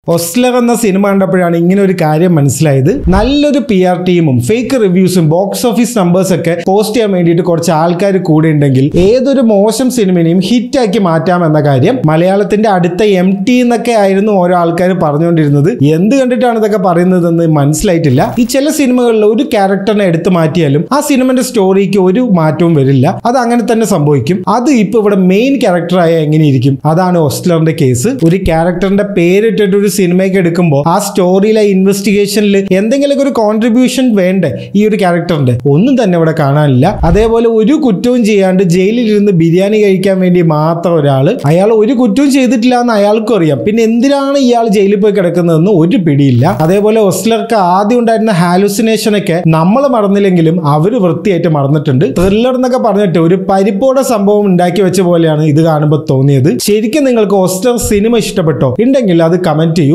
ഒസ്ലർ എന്ന സിനിമ കണ്ടപ്പോഴാണ് ഇങ്ങനെ ഒരു കാര്യം മനസ്സിലായത് നല്ലൊരു പി ആർ ടീമും ഫേക്ക് റിവ്യൂസും ബോക്സ് ഓഫീസ് നമ്പേഴ്സ് ഒക്കെ പോസ്റ്റ് ചെയ്യാൻ വേണ്ടിയിട്ട് കുറച്ച് ആൾക്കാർ കൂടെ ഉണ്ടെങ്കിൽ ഏതൊരു മോശം സിനിമനെയും ഹിറ്റാക്കി മാറ്റാം എന്ന കാര്യം മലയാളത്തിന്റെ അടുത്ത എം ടി എന്നൊക്കെ ആയിരുന്നു ഓരോ ആൾക്കാർ പറഞ്ഞുകൊണ്ടിരുന്നത് എന്ത് കണ്ടിട്ടാണ് ഇതൊക്കെ പറയുന്നതെന്ന് മനസ്സിലായിട്ടില്ല ഈ ചില സിനിമകളിൽ ഒരു ക്യാരക്ടറിനെ എടുത്തു മാറ്റിയാലും ആ സിനിമന്റെ സ്റ്റോറിക്ക് ഒരു മാറ്റവും വരില്ല അത് അങ്ങനെ തന്നെ സംഭവിക്കും അത് ഇപ്പൊ ഇവിടെ മെയിൻ ക്യാരക്ടറായ എങ്ങനെയിരിക്കും അതാണ് ഒസ്ലറിന്റെ കേസ് ഒരു ക്യാരക്ടറിന്റെ പേരിട്ടിട്ട് ഒരു സിനിമയ്ക്ക് എടുക്കുമ്പോൾ ആ സ്റ്റോറിയിലെ ഇൻവെസ്റ്റിഗേഷനിൽ എന്തെങ്കിലുമൊക്കെ ഒരു കോൺട്രിബ്യൂഷൻ വേണ്ടേ ഈ ഒരു ക്യാരക്ടറിന്റെ ഒന്നും തന്നെ ഇവിടെ കാണാനില്ല അതേപോലെ ഒരു കുറ്റവും ചെയ്യാണ്ട് ജയിലിൽ ഇരുന്ന് ബിരിയാണി കഴിക്കാൻ വേണ്ടി മാത്രം ഒരാള് അയാൾ ഒരു കുറ്റവും ചെയ്തിട്ടില്ല എന്ന് അയാൾക്കും അറിയാം പിന്നെ എന്തിനാണ് ഇയാൾ ജയിലിൽ പോയി കിടക്കുന്നതെന്ന് ഒരു പിടിയില്ല അതേപോലെ ഒസ്ലർക്ക് ആദ്യം ഉണ്ടായിരുന്ന ഹാലുസിനേഷൻ ഒക്കെ നമ്മൾ മറന്നില്ലെങ്കിലും അവർ വൃത്തിയായിട്ട് മറന്നിട്ടുണ്ട് ത്രില്ലർ എന്നൊക്കെ പറഞ്ഞിട്ട് ഒരു പരിപ്പോടെ സംഭവം ഉണ്ടാക്കി വെച്ച പോലെയാണ് ഇത് കാണുമ്പോൾ തോന്നിയത് ശരിക്കും നിങ്ങൾക്ക് ഒസ്ലർ സിനിമ ഇഷ്ടപ്പെട്ടോ ഉണ്ടെങ്കിൽ അത് കമന്റ് ചെയ്യൂ